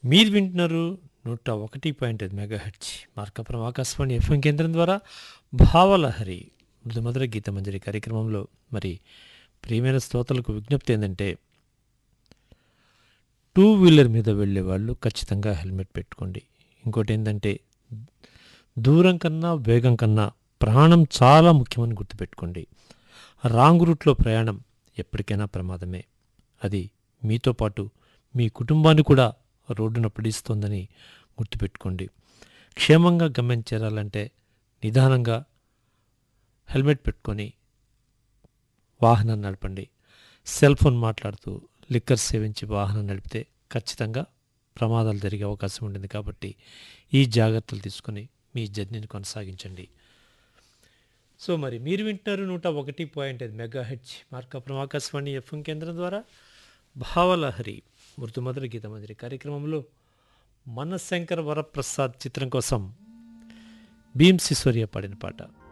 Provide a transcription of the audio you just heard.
మీరు వింటున్నారు నూట ఒకటి పాయింట్ ఐదు megahertz Markapuram Akashvani FM కేంద్రం ద్వారా భావలహరి మృదుమధుర గీతమంజరి కార్యక్రమంలో మరి ప్రియమైన శ్రోతలకు విజ్ఞప్తి ఏంటంటే టూ వీలర్ మీద వెళ్ళే వాళ్ళు ఖచ్చితంగా హెల్మెట్ పెట్టుకోండి ఇంకోటి ఏంటంటే దూరం కన్నా వేగం కన్నా ప్రాణం చాలా ముఖ్యమని గుర్తుపెట్టుకోండి రాంగ్ రూట్లో ప్రయాణం ఎప్పటికైనా ప్రమాదమే అది మీతో పాటు మీ కుటుంబాన్ని కూడా రోడ్డున పడిస్తోందని గుర్తుపెట్టుకోండి క్షేమంగా గమ్యం చేరాలంటే నిదానంగా హెల్మెట్ పెట్టుకొని వాహనం నడపండి సెల్ ఫోన్ మాట్లాడుతూ లిక్కర్ సేవించి వాహనం నడిపితే ఖచ్చితంగా ప్రమాదాలు జరిగే అవకాశం ఉంటుంది కాబట్టి ఈ జాగ్రత్తలు తీసుకొని మీ జర్నీని కొనసాగించండి సో మరి మీరు వింటున్నారు నూట ఒకటి పాయింట్ ఐదు megahertz Markapuram Akashvani FM కేంద్రం ద్వారా భావలహరి మృదుమధుర గీతమంజరి కార్యక్రమంలో మనశంకర్ వరప్రసాద్ చిత్రం కోసం భీమ్ సిసోరియా పాడిన పాట